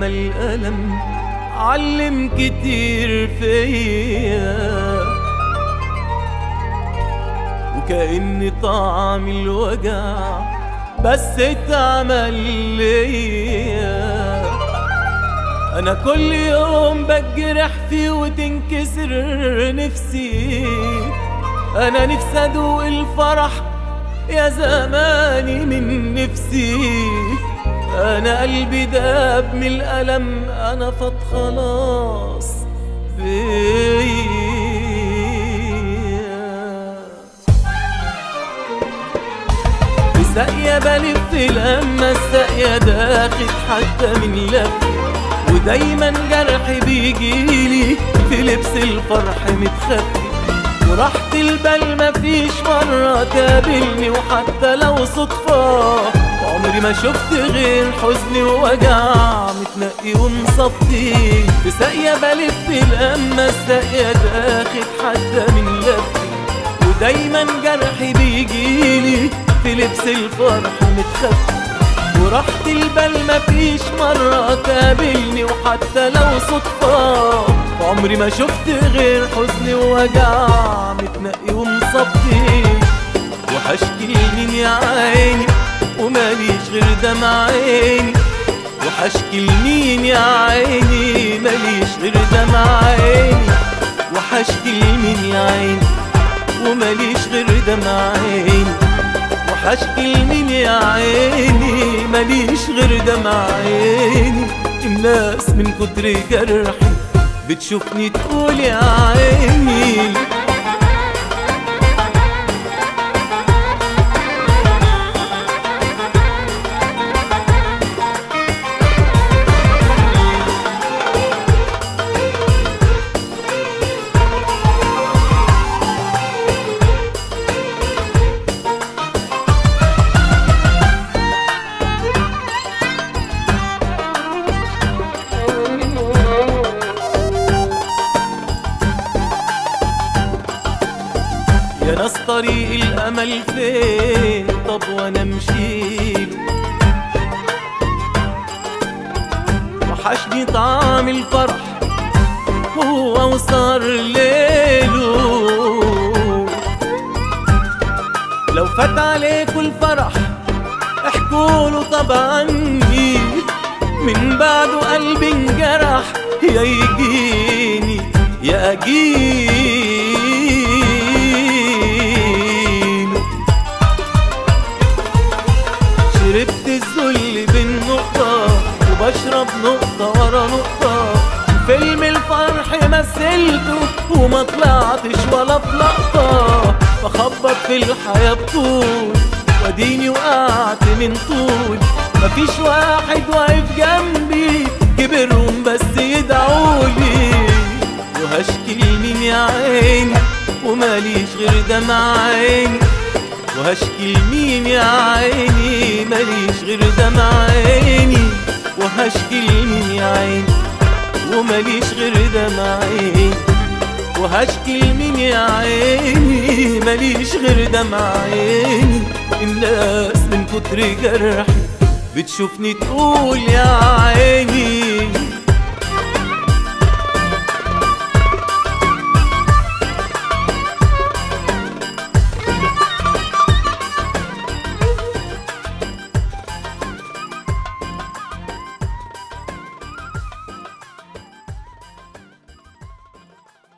ياما الألم علم كتير فيا وكأن طعم الوجع بس اتعمل ليا انا كل يوم بجرح فيه وتنكسر نفسي انا نفسي ادوق الفرح يا زماني من نفسي انا قلبي داب من الالم انا فات خلاص بيا ساقية بلف لما الساقية داخل حتى من لف ودايما جرحي بيجيلي في لبس الفرح متخفي وراحة البال مفيش مرة تقابلني وحتى لو صدفة عمري ما شفت غير حزن ووجع متنقي ومصفي في ساقية بلف لما الساقية داخل حتى من لفي ودايما جرحي بيجيلي في لبس الفرح متخفي وراحة البال مفيش مرة تقابلني وحتى لو صدفة عمري ما شفت غير حزن ووجع متنقي ومصفي وهشكي لمين يا عيني وماليش غير دمع عيني وهشكي لمين يا عيني ماليش غير دمع عيني وهشكي لمين يا عيني وماليش غير دمع عيني وحشكي لمين يا عيني ماليش غير دمع عيني الناس من كتر جرحي بتشوفني تقول يا عيني يا ناس طريق الامل فين طب وانا امشيله وحشني طعم الفرح هو وصار ليله لو فات عليكوا الفرح احكوله طبعا من بعده قلبي انجرح يا يجيني يا اجيله شربت الذل بالنقطة وبشرب نقطة ورا نقطة فيلم الفرح مثلته وما طلعتش ولا في لقطة بخبط في الحياة بطول واديني وقعت من طول مفيش واحد واقف جنبي كبرهم بس يدعولي وهشكي لمين يا عيني وماليش غير دمع عيني وهشكي لمين يا عيني ماليش غير دمع عيني وهشكي لمين يا عيني وماليش غير دمع عيني وهشكي لمين يا عيني ماليش غير دمع عيني الناس من كتر جرحي بتشوفني تقول يا عيني